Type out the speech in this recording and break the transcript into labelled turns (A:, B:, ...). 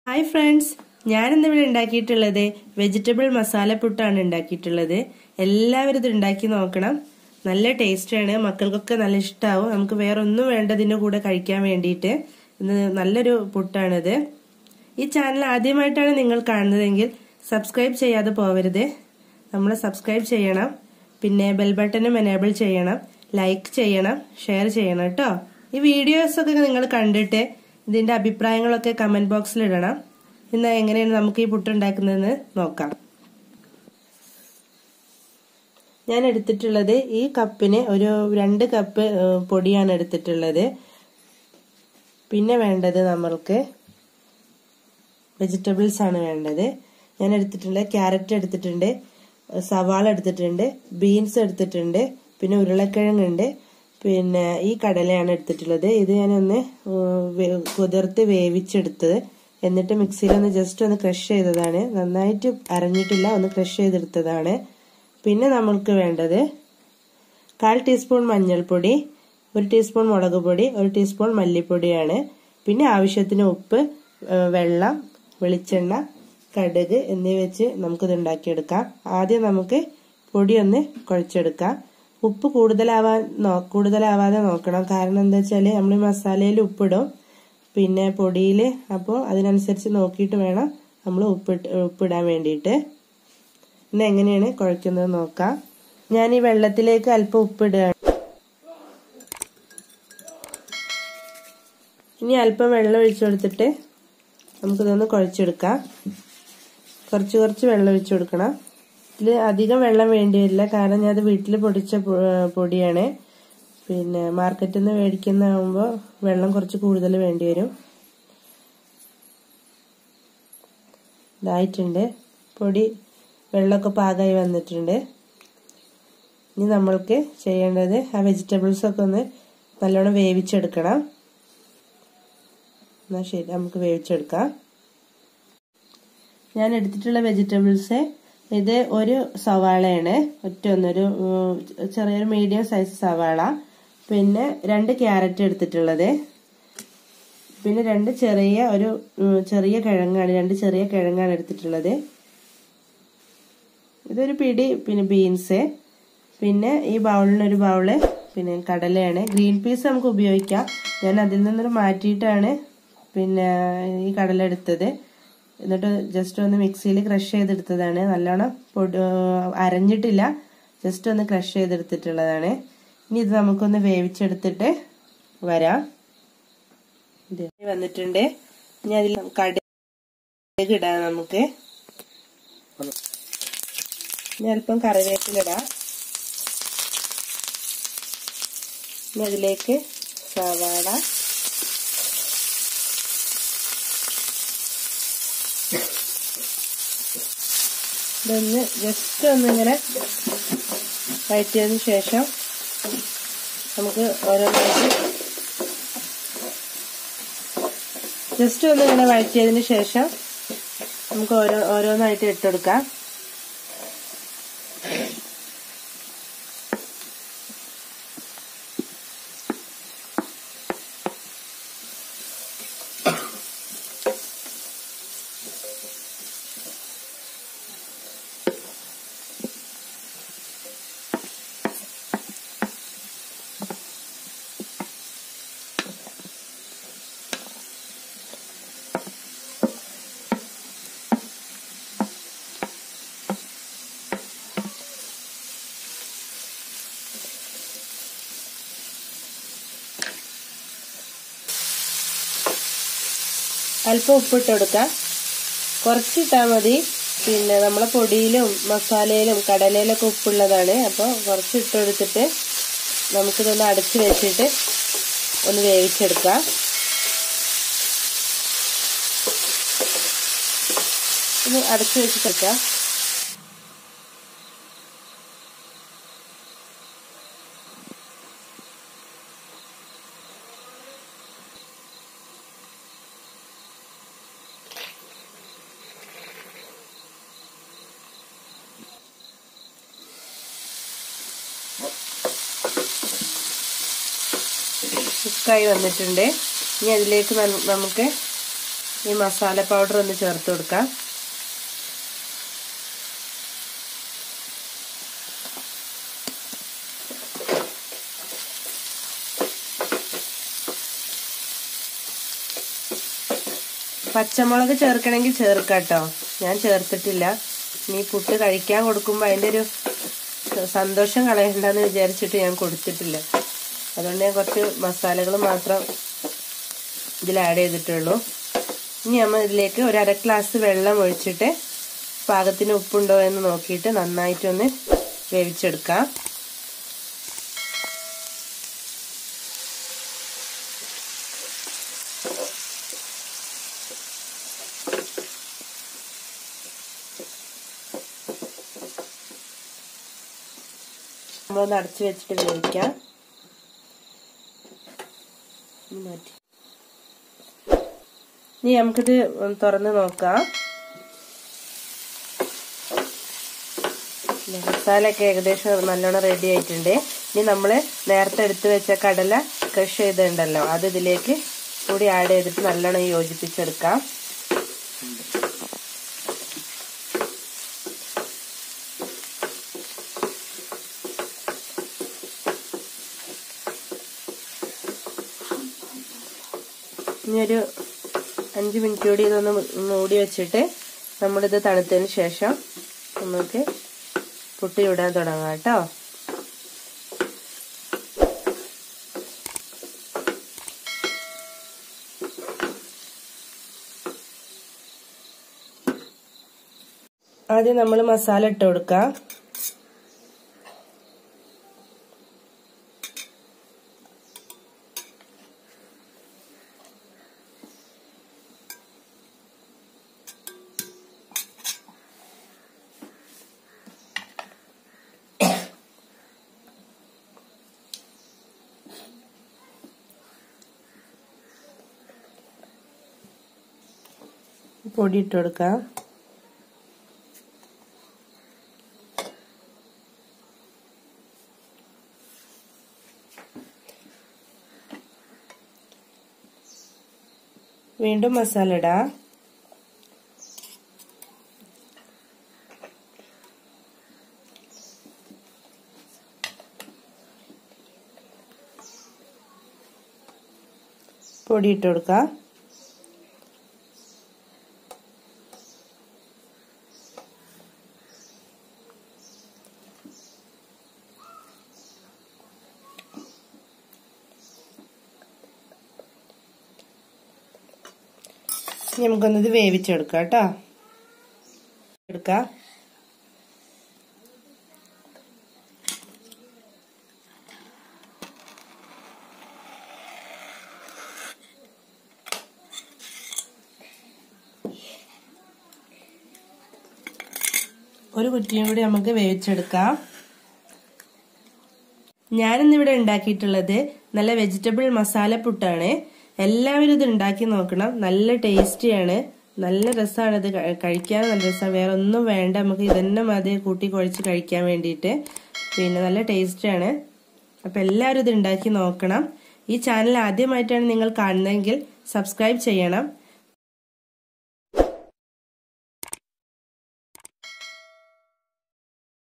A: hi friends ഞാനിന്നിവിടെ ഉണ്ടാക്കിയിട്ടുള്ളത് vegetable masala പുട്ടാണ് ഉണ്ടാക്കിയിട്ടുള്ളത് എല്ലാവരും ഇത് ഉണ്ടാക്കി നോക്കണം നല്ല ടേസ്റ്റാണ് മക്കൾക്കൊക്കെ നല്ല ഇഷ്ടമാവും നമുക്ക് വേറെ ഒന്നും വേണ്ടതിൻ്റെ കൂടെ കഴിക്കാൻ വേണ്ടിയിട്ട് ഇന്ന് നല്ലൊരു പുട്ടാണിത് ഈ ചാനൽ ആദ്യമായിട്ടാണ് നിങ്ങൾ കാണുന്നതെങ്കിൽ സബ്സ്ക്രൈബ് ചെയ്യാതെ പോവരുത് നമ്മൾ സബ്സ്ക്രൈബ് ചെയ്യണം പിന്നെ ബെൽ ബട്ടണും എനേബിൾ ചെയ്യണം ലൈക്ക് ചെയ്യണം ഷെയർ ചെയ്യണം കേട്ടോ ഈ വീഡിയോസൊക്കെ നിങ്ങൾ കണ്ടിട്ട് ഇതിന്റെ അഭിപ്രായങ്ങളൊക്കെ കമന്റ് ബോക്സിൽ ഇടണം ഇന്ന് എങ്ങനെയാണ് നമുക്ക് ഈ പുട്ടുണ്ടാക്കുന്നതെന്ന് നോക്കാം ഞാൻ എടുത്തിട്ടുള്ളത് ഈ കപ്പിന് ഒരു രണ്ട് കപ്പ് പൊടിയാണ് എടുത്തിട്ടുള്ളത് പിന്നെ വേണ്ടത് നമ്മൾക്ക് വെജിറ്റബിൾസ് ആണ് വേണ്ടത് ഞാൻ എടുത്തിട്ടുണ്ട് ക്യാരറ്റ് എടുത്തിട്ടുണ്ട് സവാള എടുത്തിട്ടുണ്ട് ബീൻസ് എടുത്തിട്ടുണ്ട് പിന്നെ ഉരുളക്കിഴങ്ങുണ്ട് പിന്നെ ഈ കടലയാണ് എടുത്തിട്ടുള്ളത് ഇത് ഞാനൊന്ന് കുതിർത്ത് വേവിച്ചെടുത്തത് എന്നിട്ട് മിക്സിയിൽ ഒന്ന് ജസ്റ്റ് ഒന്ന് ക്രഷ് ചെയ്തതാണ് നന്നായിട്ട് അരഞ്ഞിട്ടില്ല ഒന്ന് ക്രഷ് ചെയ്തെടുത്തതാണ് പിന്നെ നമ്മൾക്ക് വേണ്ടത് കാൽ ടീസ്പൂൺ മഞ്ഞൾപ്പൊടി ഒരു ടീസ്പൂൺ മുളക് പൊടി ഒരു ടീസ്പൂൺ മല്ലിപ്പൊടിയാണ് പിന്നെ ആവശ്യത്തിന് ഉപ്പ് വെള്ളം വെളിച്ചെണ്ണ കടുക് എന്നിവ വെച്ച് നമുക്കിത് ഉണ്ടാക്കിയെടുക്കാം ആദ്യം നമുക്ക് പൊടി ഒന്ന് കുഴച്ചെടുക്കാം ഉപ്പ് കൂടുതലാവാൻ നോ കൂടുതലാവാതെ നോക്കണം കാരണം എന്താ വെച്ചാൽ നമ്മൾ മസാലയിൽ ഉപ്പിടും പിന്നെ പൊടിയിൽ അപ്പോൾ അതിനനുസരിച്ച് നോക്കിയിട്ട് വേണം നമ്മൾ ഉപ്പിട്ട് ഉപ്പിടാൻ വേണ്ടിയിട്ട് ഇന്ന് എങ്ങനെയാണ് കുഴക്കുന്നത് നോക്കാം ഞാൻ ഈ വെള്ളത്തിലേക്ക് അല്പം ഉപ്പിടുകയാണ് ഇനി അല്പം വെള്ളം ഒഴിച്ചു കൊടുത്തിട്ട് നമുക്കിതൊന്ന് കുഴച്ചെടുക്കാം കുറച്ച് കുറച്ച് വെള്ളം ഒഴിച്ചു കൊടുക്കണം ഇതിൽ അധികം വെള്ളം വേണ്ടി വരില്ല കാരണം ഞാൻ അത് വീട്ടിൽ പൊടിച്ച പൊടിയാണ് പിന്നെ മാർക്കറ്റിൽ നിന്ന് മേടിക്കുന്നതാകുമ്പോൾ വെള്ളം കുറച്ച് കൂടുതൽ വേണ്ടി വരും ഇതായിട്ടുണ്ട് പൊടി വെള്ളമൊക്കെ പാകമായി വന്നിട്ടുണ്ട് ഇനി നമ്മൾക്ക് ചെയ്യേണ്ടത് ആ വെജിറ്റബിൾസ് ഒക്കെ ഒന്ന് നല്ലോണം വേവിച്ചെടുക്കണം എന്നാൽ ശരി നമുക്ക് വേവിച്ചെടുക്കാം ഞാൻ എടുത്തിട്ടുള്ള വെജിറ്റബിൾസ് ഇത് ഒരു സവാളയാണ് ഒറ്റ ഒന്നൊരു ചെറിയൊരു മീഡിയം സൈസ് സവാള പിന്നെ രണ്ട് ക്യാരറ്റ് എടുത്തിട്ടുള്ളത് പിന്നെ രണ്ട് ചെറിയ ഒരു ചെറിയ കിഴങ്ങാണ് രണ്ട് ചെറിയ കിഴങ്ങാണ് എടുത്തിട്ടുള്ളത് ഇതൊരു പിടി പിന്നെ ബീൻസ് പിന്നെ ഈ ബൗളിനൊരു ബൗള് പിന്നെ കടലയാണ് ഗ്രീൻ പീസ് നമുക്ക് ഉപയോഗിക്കാം ഞാൻ അതിൽ നിന്നൊരു മാറ്റിയിട്ടാണ് പിന്നെ ഈ കടല എടുത്തത് എന്നിട്ട് ജസ്റ്റ് ഒന്ന് മിക്സിയിൽ ക്രഷ് ചെയ്തെടുത്തതാണ് നല്ലോണം പൊടി അരഞ്ഞിട്ടില്ല ജസ്റ്റ് ഒന്ന് ക്രഷ് ചെയ്തെടുത്തിട്ടുള്ളതാണ് ഇനി ഇത് നമുക്കൊന്ന് വേവിച്ചെടുത്തിട്ട് വരാം ഇത് വന്നിട്ടുണ്ട് ഇനി അതിൽ കടുക് ഇടാം നമുക്ക് ഇനി അല്പം കറിവേപ്പിലിടാം ഇനി അതിലേക്ക് സവാള ഇതൊന്ന് ജസ്റ്റ് ഒന്നിങ്ങനെ വഴറ്റിയതിന് ശേഷം നമുക്ക് ഓരോന്നായിട്ട് ജസ്റ്റ് ഒന്ന് ഇങ്ങനെ വഴറ്റിയതിന് ശേഷം നമുക്ക് ഓരോ ഓരോന്നായിട്ട് ഇട്ടെടുക്കാം അല്പം ഉപ്പിട്ട് കൊടുക്കാം കുറച്ചിട്ടാൽ മതി പിന്നെ നമ്മളെ പൊടിയിലും മസാലയിലും കടലയിലൊക്കെ ഉപ്പുള്ളതാണ് അപ്പോൾ കുറച്ച് ഇട്ട് കൊടുത്തിട്ട് നമുക്കിതൊന്ന് അടച്ച് വെച്ചിട്ട് ഒന്ന് വേവിച്ചെടുക്കാം ഒന്ന് അടച്ച് വെച്ചിട്ടെടുക്കാം കുക്കായി വന്നിട്ടുണ്ട് ഇനി അതിലേക്ക് നമുക്ക് ഈ മസാല പൗഡർ ഒന്ന് ചേർത്ത് കൊടുക്കാം പച്ചമുളക് ചേർക്കണമെങ്കിൽ ചേർക്കാട്ടോ ഞാൻ ചേർത്തിട്ടില്ല നീ പുട്ട് കഴിക്കാൻ കൊടുക്കുമ്പോൾ അതിൻ്റെ ഒരു സന്തോഷം കളയണ്ടെന്ന് വിചാരിച്ചിട്ട് ഞാൻ കൊടുത്തിട്ടില്ല അതുകൊണ്ട് ഞാൻ കുറച്ച് മസാലകൾ മാത്രം ഇതിൽ ആഡ് ചെയ്തിട്ടുള്ളൂ ഇനി നമ്മൾ ഇതിലേക്ക് ഒരു അര ഗ്ലാസ് വെള്ളം ഒഴിച്ചിട്ട് പാകത്തിന് ഉപ്പുണ്ടോ എന്ന് നോക്കിയിട്ട് നന്നായിട്ടൊന്ന് വേവിച്ചെടുക്കാം നമ്മളൊന്ന് അടച്ചു വെച്ചിട്ട് വേവിക്കാം മാറ്റി ഇനി നമുക്കിത് തുറന്ന് നോക്കാം മസാലയൊക്കെ ഏകദേശം നല്ലോണം റെഡി ആയിട്ടുണ്ട് ഇനി നമ്മൾ നേരത്തെ എടുത്തു വെച്ച കടല ക്രഷ് ചെയ്തിട്ടുണ്ടല്ലോ അത് ഇതിലേക്ക് കൂടി ആഡ് ചെയ്തിട്ട് നല്ലോണം യോജിപ്പിച്ചെടുക്കാം ഇനി ഒരു അഞ്ച് മിനിറ്റ് കൂടി ഇതൊന്ന് മൂടി വെച്ചിട്ട് നമ്മളിത് തണുത്തതിന് ശേഷം നമുക്ക് പുട്ടി ഇടാൻ തുടങ്ങാം കേട്ടോ ആദ്യം നമ്മൾ മസാല ഇട്ട് കൊടുക്കാം പൊടി ഇട്ട് കൊടുക്കാം വീണ്ടും മസാല ഇടാം പൊടി ഇട്ട് കൊടുക്കാം നമുക്കൊന്നത് വേവിച്ചെടുക്കാം കേട്ടോ എടുക്കാം ഒരു കുറ്റിയും കൂടി നമുക്ക് വേവിച്ചെടുക്കാം ഞാനിന്നിവിടെ ഉണ്ടാക്കിയിട്ടുള്ളത് നല്ല വെജിറ്റബിൾ മസാല പുട്ടാണ് എല്ലാവരും ഇത് ഉണ്ടാക്കി നോക്കണം നല്ല ടേസ്റ്റിയാണ് നല്ല രസമാണ് ഇത് കഴിക്കാൻ നല്ല രസമാണ് വേറെ ഒന്നും വേണ്ട നമുക്ക് ഇതന്നെ മതി കൂട്ടി കുഴച്ച് കഴിക്കാൻ വേണ്ടിയിട്ട് പിന്നെ നല്ല ടേസ്റ്റിയാണ് അപ്പം എല്ലാവരും ഇത് ഉണ്ടാക്കി നോക്കണം ഈ ചാനൽ ആദ്യമായിട്ടാണ് നിങ്ങൾ കാണുന്നതെങ്കിൽ സബ്സ്ക്രൈബ് ചെയ്യണം